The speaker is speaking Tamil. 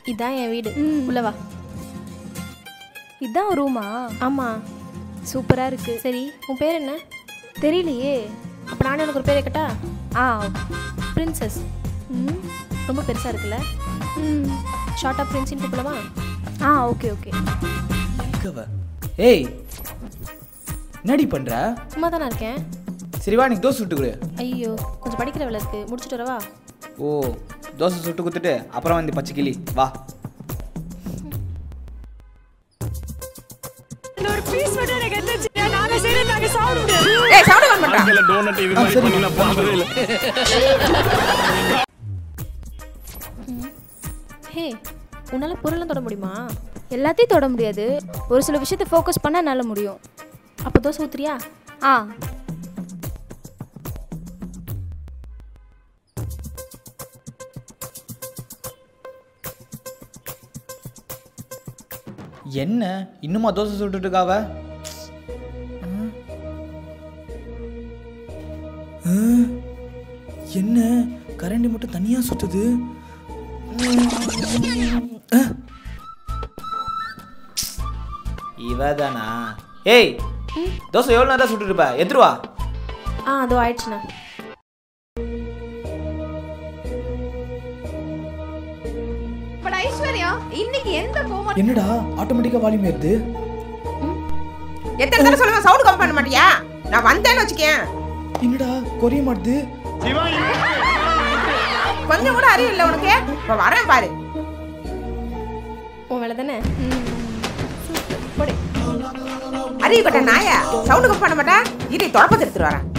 இதான் என் வீடு ம். உள்ள வா இதான் ரூமா ஆமா சூப்பரா இருக்கு சரி உன் பேர் என்ன தெரியலையே அப்போ நானே எனக்கு ஒரு பேர் வைக்கட்டா ஆ பிரின்சஸ் ம் ரொம்ப பெருசா இருக்குல்ல ம் ஷார்ட்டாக பிரின்ஸின் கூப்பிடவா ஆ ஓகே ஓகே எங்கவ ஏய் என்னடி பண்ற சும்மா தானே இருக்கேன் சரி வா நீ தோசை சுட்டு கொடு ஐயோ கொஞ்சம் படிக்கிற வேலை இருக்கு முடிச்சுட்டு வரவா ஓ தோசை சுட்டு கொடுத்துட்டு அப்புறம் வந்து பச்சை கிளி வா ஏய் சவுண்ட் கம்மி பண்றா வாழ்க்கையில டோனட் இது மாதிரி பண்ணி நான் பார்த்ததே இல்லை ஹே உன்னால் பொருள்லாம் தொட முடியுமா எல்லாத்தையும் தொட முடியாது ஒரு சில விஷயத்தை ஃபோக்கஸ் பண்ணால் என்னால் முடியும் அப்போ தோசை ஊத்துறியா ஆ என்ன இன்னுமா தோசை சுட்டுட்டு இருக்காவ ம். ஆ, என்ன கரண்டி மட்டும் தனியா சுத்துது ஆ. இவ தானா ஏய் தோசை எவ்வளோ நேரம் சுட்டுட்டு இருப்ப எத்துருவா ஆ அதோ ஆயிடுச்சுண்ணா பட் ஐஸ்வர்யா இன்னைக்கு எந்த போக என்னடா ஆட்டோமேட்டிக்கா வால்யூம் ஏறுது எத்தனை தடவை சொல்லுவேன் சவுண்ட் கம்மி பண்ண மாட்டியா நான் வந்தேன்னு வச்சுக்கேன் என்னடா குறைய மாட்டுது கொஞ்சம் கூட அறிவு இல்லை உனக்கு இப்போ வரேன் பாரு உன் வேலை தானே அறிவு கட்ட நாயா சவுண்ட் கம்மி பண்ண மாட்டா இதை தொடப்பத்தை எடுத்துட்டு வரேன்